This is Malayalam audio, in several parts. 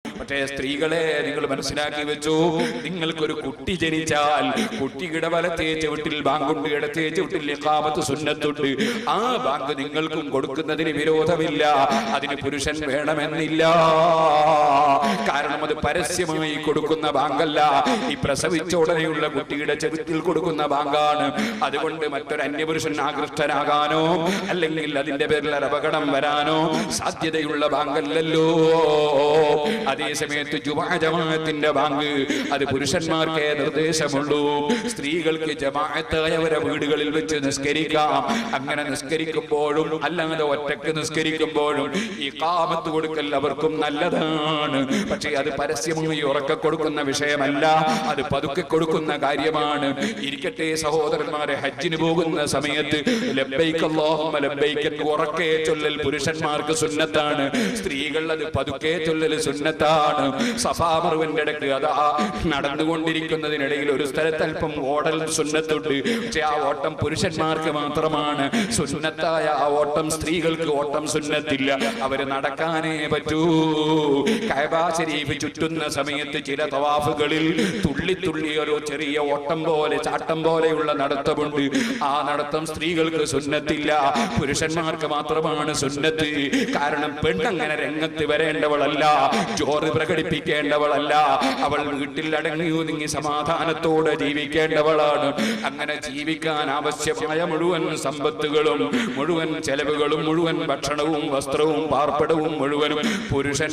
പക്ഷേ സ്ത്രീകളെ നിങ്ങൾ മനസ്സിലാക്കി വെച്ചു നിങ്ങൾക്കൊരു കുട്ടി ജനിച്ചാൽ കുട്ടിയുടെ വലത്തേ ചവിട്ടിൽ ബാങ്കുണ്ട് ഇടത്തേ ചവിട്ടിൽ ഇഖാമത്ത് സുന്നത്തുണ്ട് ആ ബാങ്ക് നിങ്ങൾക്കും കൊടുക്കുന്നതിന് വിരോധമില്ല അതിന് പുരുഷൻ വേണമെന്നില്ല കാരണം അത് പരസ്യമായി കൊടുക്കുന്ന ബാങ്കല്ല ഈ പ്രസവിച്ച ഉടനെയുള്ള കുട്ടിയുടെ ചെവിട്ടിൽ കൊടുക്കുന്ന ബാങ്കാണ് അതുകൊണ്ട് മറ്റൊരു അന്യപുരുഷൻ ആകൃഷ്ടനാകാനോ അല്ലെങ്കിൽ അതിന്റെ പേരിൽ ഒരു അപകടം വരാനോ സാധ്യതയുള്ള ബാങ്കല്ലല്ലോ അതേ സമയത്ത് ജുമാ ജമാഅത്തിന്റെ ബാങ്ക് അത് പുരുഷന്മാർക്കേ നിർദ്ദേശമുള്ളൂ സ്ത്രീകൾക്ക് ജമാഅത്തായവരെ വീടുകളിൽ വെച്ച് നിസ്കരിക്കാം അങ്ങനെ നിസ്കരിക്കുമ്പോഴും അല്ലാതെ ഒറ്റക്ക് നിസ്കരിക്കുമ്പോഴും ഈ കാമത്ത് കൊടുക്കൽ അവർക്കും നല്ലതാണ് പക്ഷേ അത് പരസ്യമായി ഉറക്കെ കൊടുക്കുന്ന വിഷയമല്ല അത് പതുക്കെ കൊടുക്കുന്ന കാര്യമാണ് ഇരിക്കട്ടെ സഹോദരന്മാരെ ഹജ്ജിന് പോകുന്ന സമയത്ത് ലബ്ബൈക്ക് അല്ലാഹുമ്മ ലബ്ബൈക്ക് എന്ന് ഉറക്കെ ചൊല്ലൽ പുരുഷന്മാർക്ക് സുന്നത്താണ് സ്ത്രീകൾ അത് പതുക്കെ ചൊല്ലൽ സുന്നത്താണ് സഫാമറുവിന്റെ ഇടയ്ക്ക് അതാ നടന്നുകൊണ്ടിരിക്കുന്നതിനിടയിൽ ഒരു സ്ഥലത്ത് അല്പം ഓടൽ സുന്നത്തുണ്ട് പക്ഷെ ആ ഓട്ടം പുരുഷന്മാർക്ക് മാത്രമാണ് സുന്നത്തായ ആ ഓട്ടം സ്ത്രീകൾക്ക് ഓട്ടം സുന്നത്തില്ല അവര് നടക്കാനേ പറ്റൂ കൈബാ ശരീഫ് ചുറ്റുന്ന സമയത്ത് ചില തവാഫുകളിൽ തുള്ളി തുള്ളി ഒരു ചെറിയ ഓട്ടം പോലെ ചാട്ടം പോലെയുള്ള നടത്തമുണ്ട് ആ നടത്തം സ്ത്രീകൾക്ക് സുന്നത്തില്ല പുരുഷന്മാർക്ക് മാത്രമാണ് സുന്നത്ത് കാരണം പെണ്ണങ്ങനെ രംഗത്ത് വരേണ്ടവളല്ല ചോറ് പ്രകടിപ്പിക്കേണ്ടവളല്ല അവൾ വീട്ടിൽ അടങ്ങി ഒതുങ്ങി സമാധാനത്തോടെ ജീവിക്കേണ്ടവളാണ് അങ്ങനെ ജീവിക്കാൻ ആവശ്യമായ മുഴുവൻ സമ്പത്തുകളും മുഴുവൻ ചെലവുകളും മുഴുവൻ ഭക്ഷണവും വസ്ത്രവും പാർപ്പിടവും മുഴുവനും പുരുഷൻ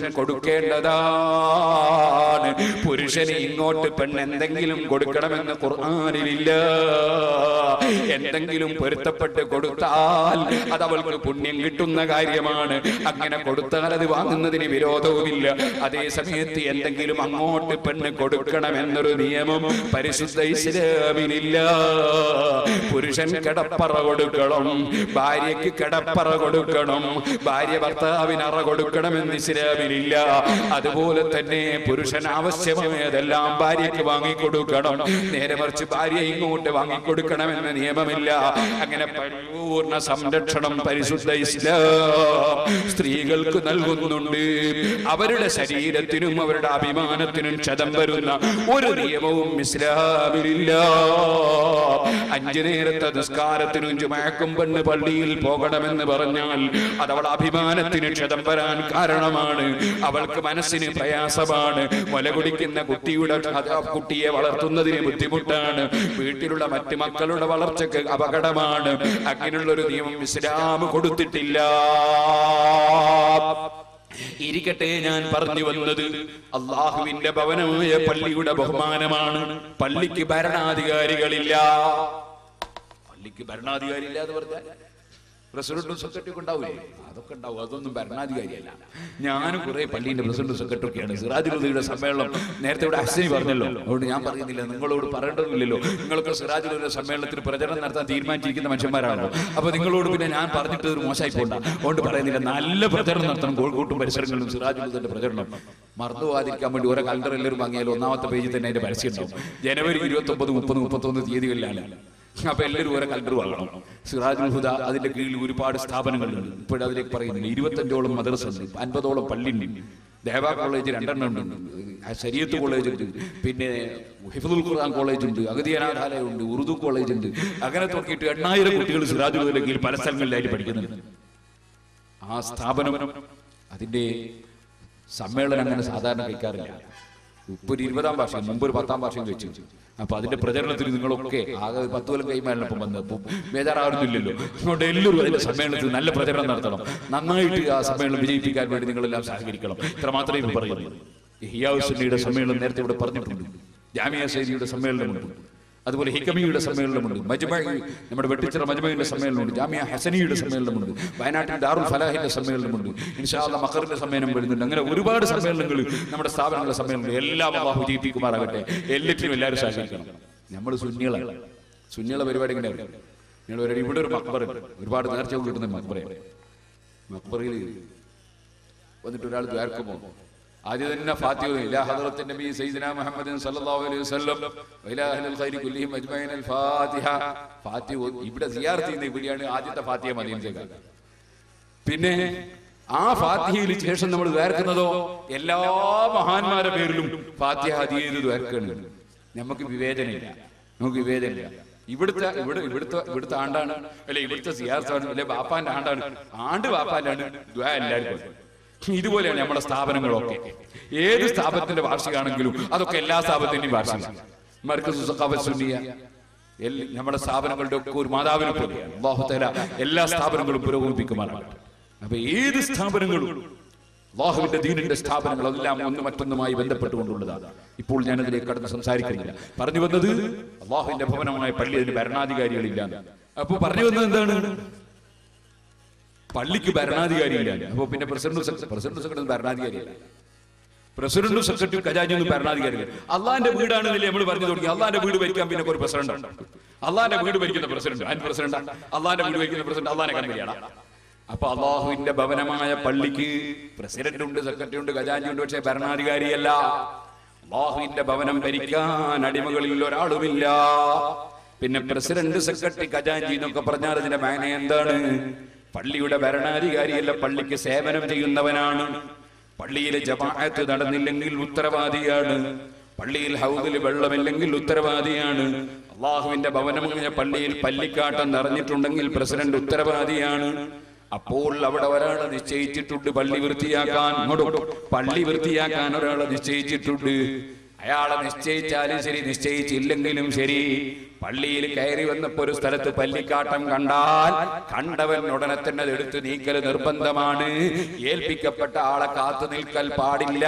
കൊടുക്കേണ്ടതാണ് പുരുഷന് ഇങ്ങോട്ട് പെണ്ണ് എന്തെങ്കിലും കൊടുക്കണമെന്ന് ഖുർആാനിലില്ല എന്തെങ്കിലും പൊരുത്തപ്പെട്ട് കൊടുത്താൽ അത് അവൾക്ക് പുണ്യം കിട്ടുന്ന കാര്യമാണ് അങ്ങനെ കൊടുത്താൽ അത് വാങ്ങുന്നതിന് വിരോധവുമില്ല അതേ സമയത്ത് എന്തെങ്കിലും അങ്ങോട്ട് പെണ്ണ് കൊടുക്കണമെന്നൊരു നിയമം പരിശുദ്ധ ഇസ്ലാമിനില്ല പുരുഷൻ കിടപ്പറ കൊടുക്കണം ഭാര്യയ്ക്ക് കിടപ്പറ കൊടുക്കണം ഭാര്യ ഭർത്താവിന് അറ കൊടുക്കണമെന്ന് ഇസ്ലാമിനില്ല അതുപോലെ തന്നെ പുരുഷൻ ആവശ്യമായതെല്ലാം ഭാര്യയ്ക്ക് വാങ്ങിക്കൊടുക്കണം നേരെ മറിച്ച് ഭാര്യ ഇങ്ങോട്ട് വാങ്ങിക്കൊടുക്കണമെന്ന നിയമമില്ല അങ്ങനെ പരിപൂർണ സംരക്ഷണം പരിശുദ്ധ ഇസ്ലാം സ്ത്രീകൾക്ക് നൽകുന്നുണ്ട് അവരുടെ ശരീരത്തിനും അവരുടെ അഭിമാനത്തിനും ക്ഷതം വരുന്ന ഒരു നിയമവും ഇസ്ലാമിലില്ല അഞ്ചു നേരത്തെ നിസ്കാരത്തിനും ചുമക്കും പെണ്ണ് പള്ളിയിൽ പോകണമെന്ന് പറഞ്ഞാൽ അത് അവളുടെ അഭിമാനത്തിന് ക്ഷതം വരാൻ കാരണമാണ് അവൾക്ക് മനസ്സിന് പ്രയാസമാണ് മുല കുടിക്കുന്ന കുട്ടിയുടെ അത് ആ കുട്ടിയെ വളർത്തുന്നതിന് ബുദ്ധിമുട്ടാണ് വീട്ടിലുള്ള മറ്റ് മക്കളുടെ വളർച്ചയ്ക്ക് അപകടമാണ് അങ്ങനെയുള്ള ഒരു നിയമം ഇസ്ലാം കൊടുത്തിട്ടില്ല ഇരിക്കട്ടെ ഞാൻ പറഞ്ഞു വന്നത് അള്ളാഹുവിന്റെ ഭവനമായ പള്ളിയുടെ ബഹുമാനമാണ് പള്ളിക്ക് ഭരണാധികാരികളില്ല പള്ളിക്ക് ഭരണാധികാരി ഇല്ല എന്ന് പറഞ്ഞാൽ പ്രസിഡന്റും സെക്രട്ടറിയും ഉണ്ടാവില്ലേ അതൊക്കെ ഉണ്ടാവും അതൊന്നും ഭരണാധികാരിയല്ല ഞാനും കുറെ പള്ളിന്റെ പ്രസിഡന്റും സെക്രട്ടറിയൊക്കെയാണ് സിറാജുലുദയുടെ സമ്മേളനം നേരത്തെ ഇവിടെ അശ്വിനി പറഞ്ഞല്ലോ അതുകൊണ്ട് ഞാൻ പറയുന്നില്ല നിങ്ങളോട് പറയേണ്ടതില്ലല്ലോ നിങ്ങൾക്ക് സിറാജുലുദയുടെ സമ്മേളനത്തിന് പ്രചരണം നടത്താൻ തീരുമാനിച്ചിരിക്കുന്ന മനുഷ്യന്മാരാണല്ലോ അപ്പൊ നിങ്ങളോട് പിന്നെ ഞാൻ പറഞ്ഞിട്ട് ഒരു മോശമായി പോണ്ട അതുകൊണ്ട് പറയുന്നില്ല നല്ല പ്രചരണം നടത്തണം കോഴിക്കോട്ടും പരിസരങ്ങളിലും സിറാജുലുദയുടെ പ്രചരണം മറന്നുപോകാതിരിക്കാൻ വേണ്ടി ഓരോ കലണ്ടർ എല്ലാവരും വാങ്ങിയാലും ഒന്നാമത്തെ പേജിൽ തന്നെ അതിന്റെ പരസ്യം ഉണ്ടാവും ജനുവരി ഇരുപത്തി ഒമ്പത് മുപ്പത് മുപ്പത്തൊന്ന് തീയതികളിലാണ് അപ്പൊ എല്ലാവരും ഓരോ കലണ്ടർ വാങ്ങണം സിറാജുൽ ഹുദ അതിന്റെ കീഴിൽ ഒരുപാട് സ്ഥാപനങ്ങളുണ്ട് ഇപ്പോഴും അതിലേക്ക് പറയുന്നില്ല ഇരുപത്തഞ്ചോളം മദ്രസ ഉണ്ട് അൻപതോളം പള്ളിയുണ്ട് ദേവ കോളേജ് രണ്ടെണ്ണം ഉണ്ട് ശരീരത്ത് കോളേജ് ഉണ്ട് പിന്നെ ഹിഫുൽ ഖുർആൻ കോളേജ് ഉണ്ട് അഗതി അനാഥാലയം ഉണ്ട് ഉറുദു കോളേജ് ഉണ്ട് അങ്ങനെ നോക്കിയിട്ട് എണ്ണായിരം കുട്ടികൾ സിറാജുൽ ഹുദയുടെ കീഴിൽ പല സ്ഥലങ്ങളിലായിട്ട് പഠിക്കുന്നുണ്ട് ആ സ്ഥാപനം അതിന്റെ സമ്മേളനം അങ്ങനെ സാധാരണ കഴിക്കാറില്ല ഇപ്പൊ ഒരു ഇരുപതാം ഭാഷ മുമ്പ് ഒരു പത്താം ഭാഷയും വെച്ചു അപ്പൊ അതിന്റെ പ്രചരണത്തിന് നിങ്ങളൊക്കെ ആകെ ഒരു പത്ത് കൊല്ലം കൈമാറിനപ്പം വന്ന് അപ്പൊ ബേജാറാവുന്നില്ലല്ലോ അതുകൊണ്ട് എല്ലാവരും അതിന്റെ സമ്മേളനത്തിൽ നല്ല പ്രചരണം നടത്തണം നന്നായിട്ട് ആ സമ്മേളനം വിജയിപ്പിക്കാൻ വേണ്ടി നിങ്ങളെല്ലാം സഹകരിക്കണം ഇത്ര മാത്രമേ ഇവർ പറയുന്നു ഹിയാവുസുന്നിയുടെ സമ്മേളനം നേരത്തെ ഇവിടെ പറഞ്ഞിട്ടുണ്ട് ജാമിയ സൈദിയുടെ സമ്മേളനമുണ്ട് അതുപോലെ ഹിക്കമിയുടെ സമ്മേളനമുണ്ട് മജ്മ നമ്മുടെ വെട്ടിച്ചിറ മജ്മയുടെ സമ്മേളനമുണ്ട് ജാമിയ ഹസനിയുടെ സമ്മേളനമുണ്ട് വയനാട്ടിൽ ദാറുൽ ഫലാഹിന്റെ സമ്മേളനമുണ്ട് ഇൻഷാല്ല മഖറിന്റെ സമ്മേളനം വരുന്നുണ്ട് അങ്ങനെ ഒരുപാട് സമ്മേളനങ്ങൾ നമ്മുടെ സ്ഥാപനങ്ങളുടെ സമ്മേളനങ്ങൾ എല്ലാം അള്ളാഹു ജയിപ്പിക്കുമാറാകട്ടെ എല്ലാറ്റിനും എല്ലാവരും സഹകരിക്കണം നമ്മൾ സുന്നികളാണ് സുന്നികളെ പരിപാടി ഇങ്ങനെ നിങ്ങൾ ഒരു ഇവിടെ ഒരു മക്ബർ ഒരുപാട് നേർച്ച കിട്ടുന്ന മക്ബറയാണ് മക്ബറയിൽ വന്നിട്ട് ഒരാൾ ദ്വാർക്കുമോ ആദ്യം തന്നെ ഫാത്തിഹ ഇലാ ഹദ്റത്തിൻ നബി സയ്യിദന മുഹമ്മദ് സല്ലല്ലാഹു അലൈഹി വസല്ലം വഇലാ അഹ്ലിൽ ഖൈരി കുല്ലിഹിം അജ്മഈൻ അൽ ഫാത്തിഹ ഫാത്തിഹ ഇവിടെ സിയാറത്ത് ചെയ്യുന്ന ഇവിടെയാണ് ആദ്യത്തെ ഫാത്തിഹ മദീനത്തേക്ക് പിന്നെ ആ ഫാത്തിഹയിൽ ശേഷം നമ്മൾ വേർക്കുന്നതോ എല്ലാ മഹാന്മാരുടെ പേരിലും ഫാത്തിഹ അതി ചെയ്ത് വേർക്കുന്നുണ്ട് നമുക്ക് വിവേചനമില്ല നമുക്ക് വിവേചനമില്ല ഇവിടുത്തെ ഇവിടെ ഇവിടുത്തെ ഇവിടുത്തെ ആണ്ടാണ് അല്ലെ ഇവിടുത്തെ സിയാർത്താണ് അല്ലെ ബാപ്പാന്റെ ആണ്ടാണ് ആണ്ട് ബാപ്പാന്റെ ആണ് ദ്വാ എല്ലാവർക്കും ഇതുപോലെയാണ് നമ്മുടെ സ്ഥാപനങ്ങളൊക്കെ ഏത് സ്ഥാപനത്തിന്റെ വാർഷികമാണെങ്കിലും അതൊക്കെ എല്ലാ സ്ഥാപനത്തിന്റെയും വാർഷികമാണ് മർക്കസ് സഖാഫത്ത് സുന്നിയ എല്ല- നമ്മുടെ സ്ഥാപനങ്ങളുടെ ഒക്കെ ഒരു മാതാവിനെ പോലെയാണ് അള്ളാഹുത്തല എല്ലാ സ്ഥാപനങ്ങളും പുരോഗമിപ്പിക്കുമാറാണ് അപ്പൊ ഏത് സ്ഥാപനങ്ങളും അള്ളാഹുവിന്റെ ദീനിന്റെ സ്ഥാപനങ്ങൾ എല്ലാം ഒന്ന് മറ്റൊന്നുമായി ബന്ധപ്പെട്ടുകൊണ്ടുള്ളതാണ് ഇപ്പോൾ ഞാൻ അതിലേക്ക് കടന്ന് സംസാരിക്കുന്നില്ല പറഞ്ഞു വന്നത് അള്ളാഹുവിന്റെ ഭവനമായ പള്ളി അതിന് ഭരണാധികാരികളില്ല അപ്പൊ പറഞ്ഞു വന്നത് എന്താണ് പള്ളിക്ക് ഭരണാധികാരിയില്ല അപ്പൊ പിന്നെ പ്രസിഡന്റ് പ്രസിഡന്റ് സെക്രട്ടറി ഭരണാധികാരിയല്ല പ്രസിഡന്റും സെക്രട്ടറിയും ഖജാജിയൊന്നും ഭരണാധികാരികൾ അള്ളാന്റെ വീടാണെന്നില്ലേ നമ്മൾ പറഞ്ഞു തുടങ്ങി അള്ളാന്റെ വീട് ഭരിക്കാൻ പിന്നെ ഒരു പ്രസിഡന്റ് ഉണ്ട് അള്ളാന്റെ വീട് ഭരിക്കുന്ന പ്രസിഡന്റ് അതിന് പ്രസിഡന്റ് അള്ളാന്റെ വീട് ഭരിക്കുന്ന പ്രസിഡന്റ് അള്ളാനെ കമ്പനിയാണ് അപ്പൊ അള്ളാഹുവിന്റെ ഭവനമായ പള്ളിക്ക് പ്രസിഡന്റ് ഉണ്ട് സെക്രട്ടറി ഉണ്ട് ഖജാജി ഉണ്ട് പക്ഷെ ഭരണാധികാരിയല്ല അള്ളാഹുവിന്റെ ഭവനം ഭരിക്കാൻ അടിമകളിൽ ഒരാളുമില്ല പിന്നെ പ്രസിഡന്റ് സെക്രട്ടറി ഖജാജി എന്നൊക്കെ പറഞ്ഞാൽ അതിന്റെ മാന എന്താണ് പള്ളിയുടെ ഭരണാധികാരിയല്ല പള്ളിക്ക് സേവനം ചെയ്യുന്നവനാണ് പള്ളിയിലെ ജമാഅത്ത് നടന്നില്ലെങ്കിൽ ഉത്തരവാദിയാണ് പള്ളിയിൽ ഹൗദിൽ വെള്ളമില്ലെങ്കിൽ ഉത്തരവാദിയാണ് അള്ളാഹുവിന്റെ ഭവനമായ പള്ളിയിൽ പള്ളിക്കാട്ടം നിറഞ്ഞിട്ടുണ്ടെങ്കിൽ പ്രസിഡന്റ് ഉത്തരവാദിയാണ് അപ്പോൾ അവിടെ ഒരാളെ നിശ്ചയിച്ചിട്ടുണ്ട് പള്ളി വൃത്തിയാക്കാൻ ഇങ്ങോട്ട് പള്ളി വൃത്തിയാക്കാൻ ഒരാളെ നിശ്ചയിച്ചിട്ടുണ്ട് അയാളെ നിശ്ചയിച്ചാലും ശരി നിശ്ചയിച്ചില്ലെങ്കിലും ശരി പള്ളിയിൽ കയറി വന്നപ്പോ ഒരു സ്ഥലത്ത് പല്ലിക്കാട്ടം കണ്ടാൽ കണ്ടവൻ ഉടനെ തന്നെ അത് എടുത്ത് നീക്കൽ നിർബന്ധമാണ് ഏൽപ്പിക്കപ്പെട്ട ആളെ കാത്തു നിൽക്കൽ പാടില്ല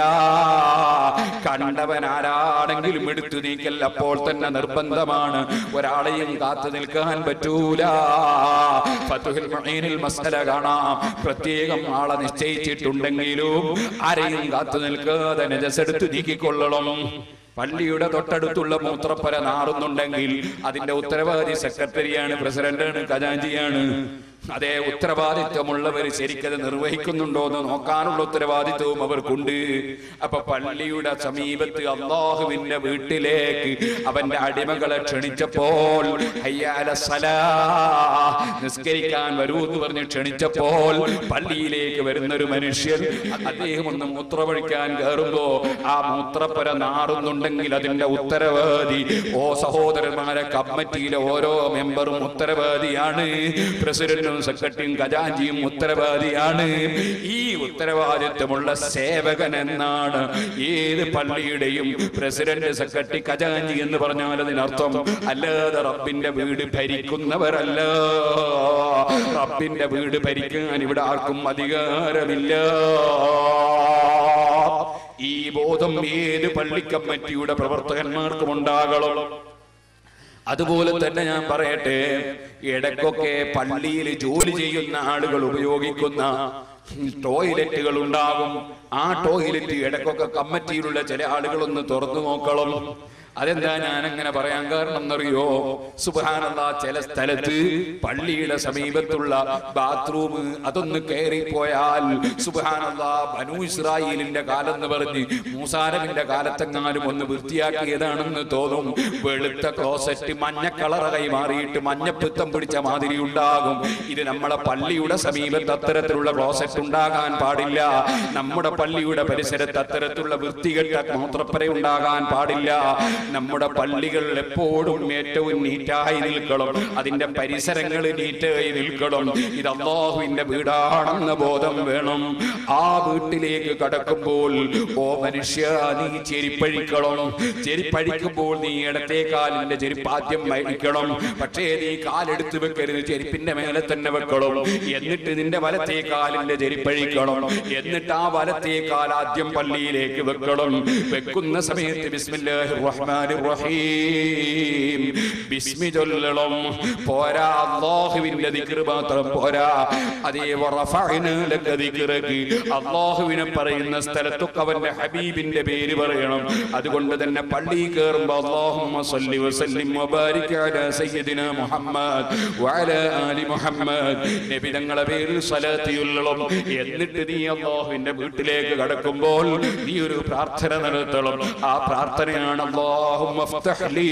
കണ്ടവൻ ആരാണെങ്കിലും എടുത്തു നീക്കൽ അപ്പോൾ തന്നെ നിർബന്ധമാണ് ഒരാളെയും കാത്തു നിൽക്കാൻ പറ്റൂല ഫതുഹിൽ മുഈനിൽ മസല കാണാം പ്രത്യേകം ആളെ നിശ്ചയിച്ചിട്ടുണ്ടെങ്കിലും ആരെയും കാത്തു നിൽക്കാതെ നജസെടുത്ത് നീക്കിക്കൊള്ളണം പള്ളിയുടെ തൊട്ടടുത്തുള്ള മൂത്രപ്പര നാറുന്നുണ്ടെങ്കിൽ അതിന്റെ ഉത്തരവാദി സെക്രട്ടറിയാണ് പ്രസിഡന്റാണ് ഖജാഞ്ചിയാണ് അതേ ഉത്തരവാദിത്വമുള്ളവർ ശരിക്കത് നിർവഹിക്കുന്നുണ്ടോ എന്ന് നോക്കാനുള്ള ഉത്തരവാദിത്വവും അവർക്കുണ്ട് അപ്പൊ പള്ളിയുടെ സമീപത്ത് അള്ളാഹുവിന്റെ വീട്ടിലേക്ക് അവന്റെ അടിമകളെ ക്ഷണിച്ചപ്പോൾ ഹയ്യാല സലാ, നിസ്കരിക്കാൻ വരൂ എന്ന് പറഞ്ഞ് ക്ഷണിച്ചപ്പോൾ പള്ളിയിലേക്ക് വരുന്ന ഒരു മനുഷ്യൻ അദ്ദേഹം ഒന്ന് മൂത്രമൊഴിക്കാൻ കയറുമ്പോ ആ മൂത്രപ്പുര നാറുന്നുണ്ടെങ്കിൽ അതിന്റെ ഉത്തരവാദി ഓ സഹോദരന്മാരെ കമ്മിറ്റിയിലെ ഓരോ മെമ്പറും ഉത്തരവാദിയാണ് പ്രസിഡന്റും സെക്രട്ടറിയും ഖജാഞ്ചിയും ഉത്തരവാദിയാണ് ഈ ഉത്തരവാദിത്വമുള്ള സേവകൻ എന്നാണ് ഏത് പള്ളിയുടെയും പ്രസിഡന്റ് സെക്രട്ടറി ഖജാഞ്ചി എന്ന് പറഞ്ഞാൽ അതിനർത്ഥം അല്ലാതെ റബ്ബിന്റെ വീട് ഭരിക്കുന്നവരല്ല റബ്ബിന്റെ വീട് ഭരിക്കാൻ ഇവിടെ ആർക്കും അധികാരമില്ല ഈ ബോധം ഏത് പള്ളി കമ്മിറ്റിയുടെ പ്രവർത്തകന്മാർക്കും ഉണ്ടാകണം അതുപോലെ തന്നെ ഞാൻ പറയട്ടെ ഇടയ്ക്കൊക്കെ പള്ളിയിൽ ജോലി ചെയ്യുന്ന ആളുകൾ ഉപയോഗിക്കുന്ന ടോയ്ലറ്റുകൾ ഉണ്ടാകും ആ ടോയ്ലറ്റ് ഇടയ്ക്കൊക്കെ കമ്മിറ്റിയിലുള്ള ചില ആളുകളൊന്ന് തുറന്നു നോക്കണം അതെന്താ ഞാൻ അങ്ങനെ പറയാൻ കാരണം എന്നറിയോ സുബാനല്ല ചില സ്ഥലത്ത് പള്ളിയുടെ സമീപത്തുള്ള ബാത്റൂം അതൊന്ന് കയറിപ്പോയാൽ സുബാനല്ല ബനു ഇസ്രായേലിന്റെ കാലം എന്ന് പറഞ്ഞ് മൂസാരമിന്റെ കാലത്തെങ്ങാനും ഒന്ന് വൃത്തിയാക്കിയതാണെന്ന് തോന്നും വെളുത്ത ക്ലോസറ്റ് മഞ്ഞ കളറായി മാറിയിട്ട് മഞ്ഞപ്പിത്തം പിടിച്ച മാതിരി ഉണ്ടാകും ഇത് നമ്മളെ പള്ളിയുടെ സമീപത്ത് അത്തരത്തിലുള്ള ക്ലോസറ്റ് ഉണ്ടാകാൻ പാടില്ല നമ്മുടെ പള്ളിയുടെ പരിസരത്ത് അത്തരത്തിലുള്ള വൃത്തികെട്ട മൂത്രപ്പര ഉണ്ടാകാൻ പാടില്ല നമ്മുടെ പള്ളികൾ എപ്പോഴും ഏറ്റവും നീറ്റായി നിൽക്കണം അതിന്റെ പരിസരങ്ങൾ നീറ്റായി നിൽക്കണം ഇത് അള്ളാഹുവിന്റെ വീടാണെന്ന ബോധം വേണം ആ വീട്ടിലേക്ക് കടക്കുമ്പോൾ ഓ മനുഷ്യ നീ ചെരിപ്പഴിക്കണം ചെരിപ്പഴിക്കുമ്പോൾ നീ ഇടത്തെ കാലിന്റെ ചെരുപ്പ് ആദ്യം വഹിക്കണം പക്ഷേ നീ കാലെടുത്ത് വെക്കരുത് ചെരുപ്പിന്റെ മേലെ തന്നെ വെക്കണം എന്നിട്ട് നിന്റെ വലത്തെ കാലിന്റെ ചെരിപ്പഴിക്കണം എന്നിട്ട് ആ വലത്തെ കാൽ ആദ്യം പള്ളിയിലേക്ക് വെക്കണം വെക്കുന്ന സമയത്ത് ബിസ്മില്ലാഹിർ റഹ്മാനിർ റഹീം ബിസ്മി ചൊല്ലണം പോരാ അള്ളാഹുവിന്റെ ദിക്ർ മാത്രം പോരാ അതേ വറഫഅനാ ലക ദിക്റക അള്ളാഹുവിനെ പറയുന്ന സ്ഥലത്തൊക്കെ അവന്റെ ഹബീബിന്റെ പേര് പറയണം അതുകൊണ്ട് തന്നെ പള്ളി കയറുമ്പോ അല്ലാഹുമ്മ സല്ലി വസല്ലിം വബാരിക് അലാ സയ്യിദിന മുഹമ്മദ് വഅലാ ആലി മുഹമ്മദ് നബി തങ്ങളെ പേരിൽ സ്വലാത്ത് ചൊല്ലണം എന്നിട്ട് നീ അള്ളാഹുവിന്റെ വീട്ടിലേക്ക് കടക്കുമ്പോൾ നീ ഒരു പ്രാർത്ഥന നടത്തണം ആ പ്രാർത്ഥനയാണ് അല്ലാഹു അല്ലാഹുമ്മ അഫ്തഹ് ലീ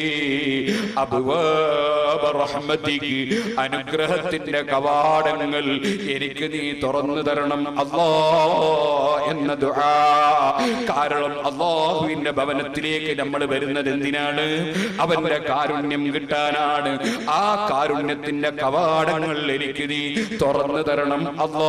അബ്വാബ റഹ്മതിക് അനുഗ്രഹത്തിന്റെ കവാടങ്ങൾ എനിക്ക് നീ തുറന്നു തരണം അല്ലാ എന്ന ദുആ കാരണം അള്ളാഹുവിന്റെ ഭവനത്തിലേക്ക് നമ്മൾ വരുന്നത് എന്തിനാണ് അവന്റെ കാരുണ്യം കിട്ടാനാണ് ആ കാരുണ്യത്തിന്റെ കവാടങ്ങൾ എനിക്ക് നീ തുറന്നു തരണം അല്ലാ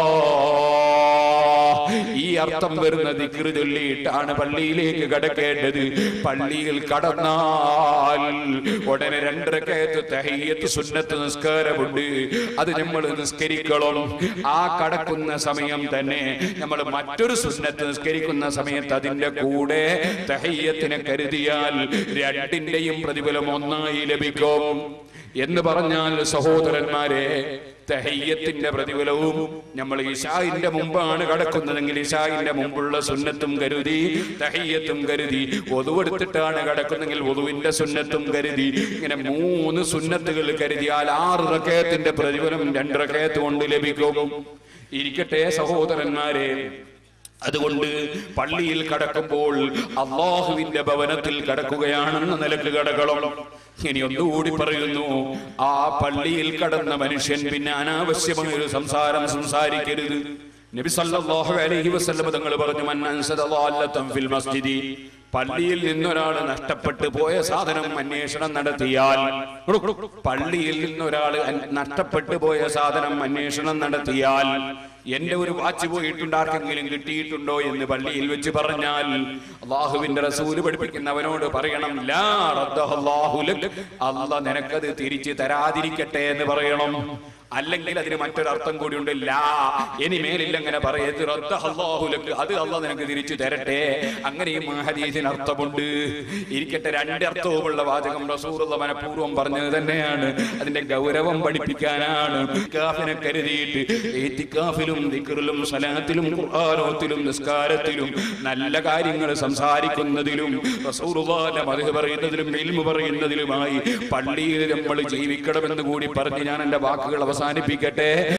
ഈ അർത്ഥം വരുന്ന ദിക്റ് ചൊല്ലിയിട്ടാണ് പള്ളിയിലേക്ക് കടക്കേണ്ടത് പള്ളിയിൽ കടന്നാൽ ഉടനെ രണ്ടരക്കയത്ത് തഹയ്യത്ത് സുന്നത്ത് നിസ്കാരമുണ്ട് അത് നമ്മൾ നിസ്കരിക്കണം ആ കടക്കുന്ന സമയം തന്നെ നമ്മൾ മറ്റൊരു സുന്നത്ത് നിസ്കരിക്കുന്ന സമയത്ത് അതിന്റെ കൂടെ തഹയ്യത്തിനെ കരുതിയാൽ രണ്ടിന്റെയും പ്രതിഫലം ഒന്നായി ലഭിക്കും എന്ന് പറഞ്ഞാൽ സഹോദരന്മാരെ തഹയ്യത്തിന്റെ പ്രതിഫലവും നമ്മൾ ഇഷായിന്റെ മുമ്പാണ് കടക്കുന്നതെങ്കിൽ ഇഷായിന്റെ മുമ്പുള്ള സുന്നത്തും കരുതി തഹയ്യത്തും കരുതി ഒതുവെടുത്തിട്ടാണ് കടക്കുന്നെങ്കിൽ ഒതുവിന്റെ സുന്നത്തും കരുതി ഇങ്ങനെ മൂന്ന് സുന്നത്തുകൾ കരുതിയാൽ ആറ് റക്കയത്തിന്റെ പ്രതിഫലം രണ്ട് റക്കയത്ത് കൊണ്ട് ലഭിക്കും ഇരിക്കട്ടെ സഹോദരന്മാരെ അതുകൊണ്ട് പള്ളിയിൽ കടക്കുമ്പോൾ അള്ളാഹുവിന്റെ ഭവനത്തിൽ കടക്കുകയാണെന്ന നിലക്ക് കടക്കണം ഇനി ഒന്നുകൂടി പറയുന്നു ആ പള്ളിയിൽ കടന്ന മനുഷ്യൻ പിന്നെ അനാവശ്യമായ ഒരു സംസാരം സംസാരിക്കരുത് നബി സല്ലല്ലാഹു അലൈഹി വസല്ലം തങ്ങൾ പറഞ്ഞു മൻ അൻസദ ളാല്ലത്തൻ ഫിൽ മസ്ജിദി പള്ളിയിൽ നിന്നൊരാൾ നഷ്ടപ്പെട്ടു പോയ സാധനം അന്വേഷണം നടത്തിയാൽ പള്ളിയിൽ നിന്നൊരാൾ അൻ- നഷ്ടപ്പെട്ടു പോയ സാധനം അന്വേഷണം നടത്തിയാൽ എന്റെ ഒരു വാച്ച് പോയിട്ടുണ്ട് ആർക്കെങ്കിലും കിട്ടിയിട്ടുണ്ടോ എന്ന് പള്ളിയിൽ വെച്ച് പറഞ്ഞാൽ അള്ളാഹുവിന്റെ റസൂല് പഠിപ്പിക്കുന്നവനോട് പറയണം ലാ റദ്ദഹല്ലാഹു ലക്. അള്ളാഹ് നിനക്കത് തിരിച്ച് തരാതിരിക്കട്ടെ എന്ന് പറയണം അല്ലെങ്കിൽ അതിന് മറ്റൊരർത്ഥം കൂടിയുണ്ട് ലാ ഇനി മേലിൽ അങ്ങനെ പറയരുത് റദ്ദഹല്ലാഹു ലക്. അത് അള്ളാഹ് നിനക്ക് തിരിച്ചു തരട്ടെ അങ്ങനെയും ആ ഹദീസിന് അർത്ഥമുണ്ട് ഇരിക്കട്ടെ രണ്ട് അർത്ഥവുമുള്ള വാചകം റസൂറുള്ള മനഃപൂർവ്വം പറഞ്ഞത് തന്നെയാണ് അതിന്റെ ഗൗരവം പഠിപ്പിക്കാനാണ് ഇത്തിക്കാഫിനെ കരുതിയിട്ട് ഇത്തിക്കാഫിലും ദിക്റിലും സലാത്തിലും ഖുർആാനോത്തിലും നിസ്കാരത്തിലും നല്ല കാര്യങ്ങൾ സംസാരിക്കുന്നതിലും റസൂറുള്ളാന്റെ മതഹ് പറയുന്നതിലും ഇൽമു പറയുന്നതിലുമായി പള്ളിയിൽ നമ്മൾ ജീവിക്കണമെന്ന് കൂടി പറഞ്ഞ് ഞാൻ എന്റെ വാക്കുകൾ അവസാനിപ്പിക്കട്ടെ